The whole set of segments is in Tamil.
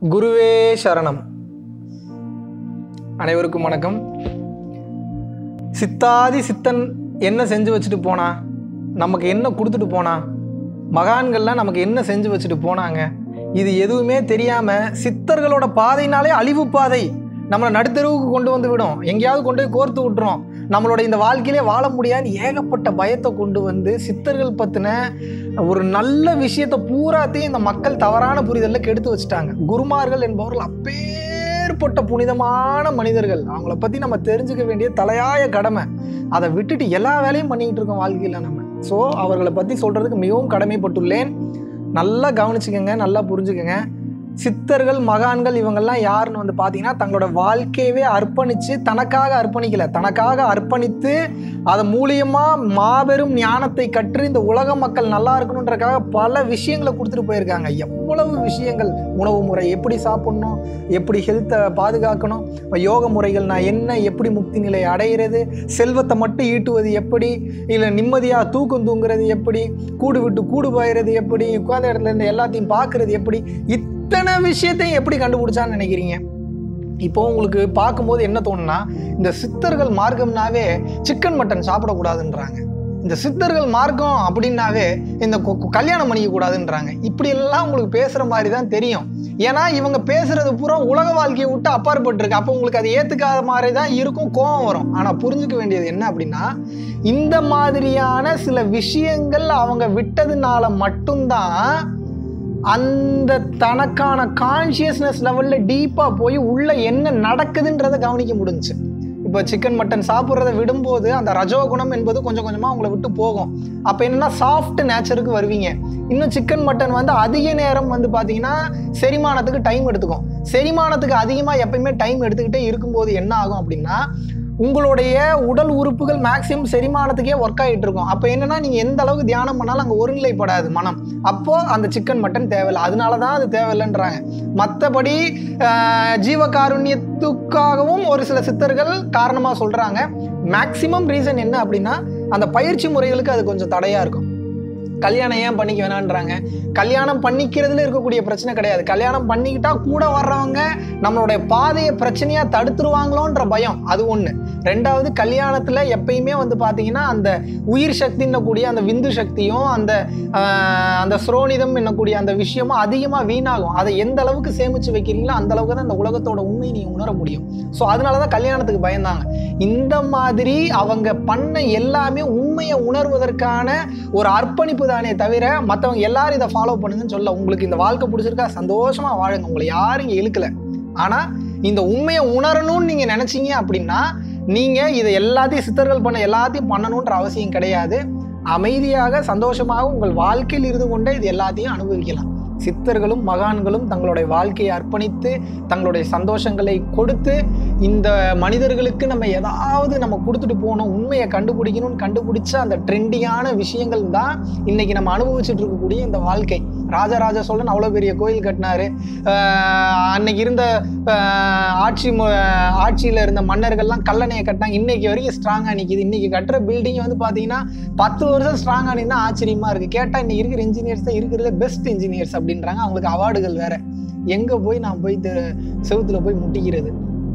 குருவே சரணம் அனைவருக்கும் வணக்கம் சித்தாதி சித்தன் என்ன செஞ்சு வச்சுட்டு போனா நமக்கு என்ன கொடுத்துட்டு போனா மகான்கள்லாம் நமக்கு என்ன செஞ்சு வச்சுட்டு போனாங்க இது எதுவுமே தெரியாம சித்தர்களோட பாதைனாலே அழிவு பாதை நம்மளை நடுத்தெருவுக்கு கொண்டு வந்து விடும் எங்கேயாவது கொண்டு போய் கோர்த்து விட்டுரும் நம்மளோட இந்த வாழ்க்கையிலே வாழ முடியாது ஏகப்பட்ட பயத்தை கொண்டு வந்து சித்தர்கள் பற்றின ஒரு நல்ல விஷயத்தை பூராத்தையும் இந்த மக்கள் தவறான புரிதலில் கெடுத்து வச்சுட்டாங்க குருமார்கள் என்பவர்கள் அப்பேற்பட்ட புனிதமான மனிதர்கள் அவங்கள பற்றி நம்ம தெரிஞ்சுக்க வேண்டிய தலையாய கடமை அதை விட்டுட்டு எல்லா வேலையும் பண்ணிக்கிட்டு இருக்கோம் வாழ்க்கையில் நம்ம ஸோ அவர்களை பற்றி சொல்கிறதுக்கு மிகவும் கடமைப்பட்டுள்ளேன் நல்லா கவனிச்சுக்கோங்க நல்லா புரிஞ்சுக்கோங்க சித்தர்கள் மகான்கள் இவங்கெல்லாம் யாருன்னு வந்து பார்த்தீங்கன்னா தங்களோட வாழ்க்கையவே அர்ப்பணித்து தனக்காக அர்ப்பணிக்கல தனக்காக அர்ப்பணித்து அது மூலியமா மாபெரும் ஞானத்தை கற்று இந்த உலக மக்கள் நல்லா இருக்கணுன்றக்காக பல விஷயங்களை கொடுத்துட்டு போயிருக்காங்க எவ்வளவு விஷயங்கள் உணவு முறை எப்படி சாப்பிடணும் எப்படி ஹெல்த்தை பாதுகாக்கணும் யோக முறைகள் நான் என்ன எப்படி முக்தி நிலை அடையிறது செல்வத்தை மட்டும் ஈட்டுவது எப்படி இல்லை நிம்மதியாக தூக்கம் தூங்குறது எப்படி கூடு விட்டு கூடு பாயிறது எப்படி உட்கார்ந்த இடத்துல இருந்து எல்லாத்தையும் பார்க்கறது எப்படி இத்தனை விஷயத்தையும் எப்படி கண்டுபிடிச்சான்னு நினைக்கிறீங்க இப்போ உங்களுக்கு பார்க்கும்போது என்ன தோணுன்னா இந்த சித்தர்கள் மார்க்கம்னாவே சிக்கன் மட்டன் சாப்பிடக்கூடாதுன்றாங்க இந்த சித்தர்கள் மார்க்கம் அப்படின்னாவே இந்த கொ- கொ- கல்யாணம் பண்ணிக்க கூடாதுன்றாங்க இப்படி எல்லாம் உங்களுக்கு பேசுற மாதிரி தான் தெரியும் ஏன்னா இவங்க பேசுறது பூரா உலக வாழ்க்கையை விட்டு அப்பாற்பட்டிருக்கு அப்போ உங்களுக்கு அது ஏத்துக்காத மாதிரி தான் இருக்கும் கோவம் வரும் ஆனா புரிஞ்சுக்க வேண்டியது என்ன அப்படின்னா இந்த மாதிரியான சில விஷயங்கள் அவங்க விட்டதுனால மட்டும்தான் அந்த தனக்கான கான்ஷியஸ்னஸ் லெவலில் டீப்பாக போய் உள்ள என்ன நடக்குதுன்றதை கவனிக்க முடிஞ்சுச்சு இப்போ சிக்கன் மட்டன் சாப்பிட்றத விடும்போது அந்த ரஜோகுணம் என்பது கொஞ்சம் கொஞ்சமாக உங்களை விட்டு போகும் அப்போ என்னன்னா சாஃப்ட் நேச்சருக்கு வருவீங்க இன்னும் சிக்கன் மட்டன் வந்து அதிக நேரம் வந்து பார்த்தீங்கன்னா செரிமானத்துக்கு டைம் எடுத்துக்கும் செரிமானத்துக்கு அதிகமாக எப்பயுமே டைம் எடுத்துக்கிட்டே இருக்கும்போது என்ன ஆகும் அப்படின்னா உங்களுடைய உடல் உறுப்புகள் மேக்சிமம் செரிமானத்துக்கே ஒர்க் ஆகிட்டு இருக்கும் அப்போ என்னன்னா நீங்கள் எந்த அளவுக்கு தியானம் பண்ணாலும் அங்கே ஒருநிலைப்படாது மனம் அப்போ அந்த சிக்கன் மட்டன் தேவையில்லை அதனால தான் அது தேவையில்லைன்றாங்க மற்றபடி ஜீவகாருண்யத்துக்காகவும் ஒரு சில சித்தர்கள் காரணமாக சொல்கிறாங்க மேக்சிமம் ரீசன் என்ன அப்படின்னா அந்த பயிற்சி முறைகளுக்கு அது கொஞ்சம் தடையாக இருக்கும் கல்யாணம் ஏன் பண்ணிக்க வேணான்றாங்க கல்யாணம் பண்ணிக்கிறதுல இருக்கக்கூடிய பிரச்சனை கிடையாது கல்யாணம் பண்ணிக்கிட்டா கூட வர்றவங்க நம்மளுடைய பாதையை பிரச்சனையா தடுத்துருவாங்களோன்ற பயம் அது ஒண்ணு ரெண்டாவது கல்யாணத்துல எப்பயுமே வந்து பாத்தீங்கன்னா அந்த உயிர் சக்தின்னு கூடிய அந்த விந்து சக்தியும் அந்த ஆஹ், அந்த ஸ்ரோனிதம் என்னக்கூடிய அந்த விஷயமும் அதிகமா வீணாகும் அதை எந்த அளவுக்கு சேமிச்சு வைக்கிறீங்களோ அந்த அளவுக்கு தான் இந்த உலகத்தோட உண்மையை நீங்க உணர முடியும் ஸோ அதனாலதான் கல்யாணத்துக்கு பயந்தாங்க இந்த மாதிரி அவங்க பண்ண எல்லாமே உண்மையை உணர்வதற்கான ஒரு அர்ப்பணிப்பு தானே தவிர மற்றவங்க எல்லாரும் இதை ஃபாலோ பண்ணுங்கன்னு சொல்ல உங்களுக்கு இந்த வாழ்க்கை பிடிச்சிருக்கா சந்தோஷமா வாழுங்க உங்களை யாரும் இங்க இழுக்கல ஆனா இந்த உண்மையை உணரணும்னு நீங்க நினைச்சீங்க அப்படின்னா நீங்க இதை எல்லாத்தையும் சித்தர்கள் பண்ண எல்லாத்தையும் பண்ணணுன்ற அவசியம் கிடையாது அமைதியாக சந்தோஷமாக உங்கள் வாழ்க்கையில் இருந்து கொண்டே இது எல்லாத்தையும் அனுபவிக்கலாம் சித்தர்களும் மகான்களும் தங்களுடைய வாழ்க்கையை அர்ப்பணித்து தங்களுடைய சந்தோஷங்களை கொடுத்து இந்த மனிதர்களுக்கு நம்ம ஏதாவது நம்ம கொடுத்துட்டு போகணும் உண்மையை கண்டுபிடிக்கணும்னு கண்டுபிடிச்ச அந்த ட்ரெண்டியான விஷயங்கள் தான் இன்னைக்கு நம்ம அனுபவிச்சுட்டு இருக்கக்கூடிய இந்த வாழ்க்கை ராஜராஜ சோழன் அவ்வளோ பெரிய கோயில் கட்டினாரு ஆஹ் அன்னைக்கு இருந்த ஆஹ் ஆட்சி மு- ஆட்சியில் இருந்த மன்னர்கள்லாம் கல்லணையை கட்டினாங்க இன்னைக்கு வரைக்கும் ஸ்ட்ராங்காக நிற்கிது இன்னைக்கு கட்டுற பில்டிங் வந்து பார்த்தீங்கன்னா பத்து வருஷம் ஸ்ட்ராங்காக நின்னா ஆச்சரியமா இருக்கு கேட்டால் இன்னைக்கு இருக்கிற இன்ஜினியர்ஸ் தான் இருக்கிறதுல பெஸ்ட் இன்ஜினியர்ஸ் அப்படின்றாங்க அவங்களுக்கு அவார்டுகள் வேற எங்க போய் நான் போய் தெ- செவுத்துல போய் முட்டிக்கிறது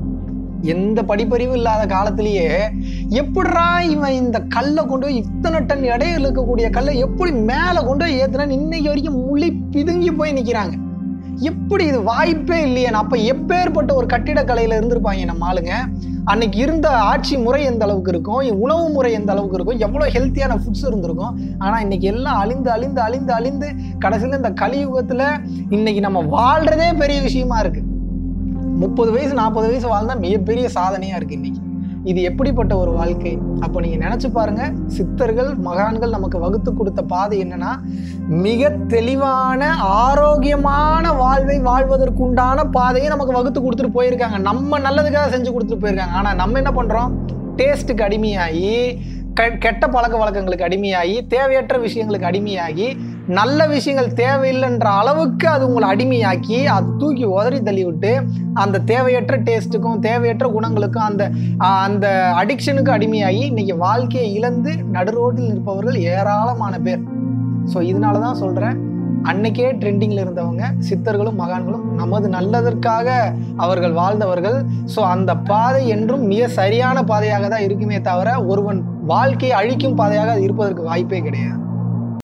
எந்த படிப்பறிவு இல்லாத காலத்திலேயே எப்படிடா இவன் இந்த கல்லை கொண்டு போய் இத்தனை டன் எடையில் இருக்கக்கூடிய கல்லை எப்படி மேலே கொண்டு போய் ஏத்துனா இன்னைக்கு வரைக்கும் முள்ளி பிதுங்கி போய் நிற்கிறாங்க எப்படி இது வாய்ப்பே இல்லையே அப்ப எப்பேற்பட்ட ஒரு கட்டிடக்கலையில இருந்திருப்பாங்க நம்ம ஆளுங்க அன்னைக்கு இருந்த ஆட்சி முறை எந்த அளவுக்கு இருக்கும் உணவு முறை எந்த அளவுக்கு இருக்கும் எவ்வளவு ஹெல்த்தியான ஃபுட்ஸ் இருந்திருக்கும் ஆனா இன்னைக்கு எல்லாம் அழிந்து அழிந்து அழிந்து அழிந்து கடைசியில இந்த கலியுகத்துல இன்னைக்கு நம்ம வாழ்றதே பெரிய விஷயமா இருக்கு முப்பது வயசு நாற்பது வயசு வாழ்ந்தா மிகப்பெரிய சாதனையா இருக்கு இன்னைக்கு இது எப்படிப்பட்ட ஒரு வாழ்க்கை அப்போ நீங்க நினைச்சு பாருங்க சித்தர்கள் மகான்கள் நமக்கு வகுத்து கொடுத்த பாதை என்னன்னா மிக தெளிவான ஆரோக்கியமான வாழ்வை வாழ்வதற்குண்டான பாதையை நமக்கு வகுத்து கொடுத்துட்டு போயிருக்காங்க நம்ம நல்லதுக்காக செஞ்சு கொடுத்துட்டு போயிருக்காங்க ஆனா நம்ம என்ன பண்றோம் டேஸ்ட்டுக்கு அடிமையாகி கெ- கெட்ட பழக்க வழக்கங்களுக்கு அடிமையாகி தேவையற்ற விஷயங்களுக்கு அடிமையாகி நல்ல விஷயங்கள் தேவையில்லைன்ற அளவுக்கு அது உங்களை அடிமையாக்கி அது தூக்கி உதறி தள்ளி விட்டு அந்த தேவையற்ற டேஸ்ட்டுக்கும் தேவையற்ற குணங்களுக்கும் அந்த ஆஹ், அந்த அடிக்ஷனுக்கு அடிமையாகி இன்னைக்கு வாழ்க்கையை இழந்து நடு ரோட்டில் நிற்பவர்கள் ஏராளமான பேர் ஸோ இதனால தான் சொல்கிறேன் அன்னைக்கே ட்ரெண்டிங்கில் இருந்தவங்க சித்தர்களும் மகான்களும் நமது நல்லதற்காக அவர்கள் வாழ்ந்தவர்கள் ஸோ அந்த பாதை என்றும் மிக சரியான பாதையாக தான் இருக்குமே தவிர ஒருவன் வாழ்க்கையை அழிக்கும் பாதையாக அது இருப்பதற்கு வாய்ப்பே கிடையாது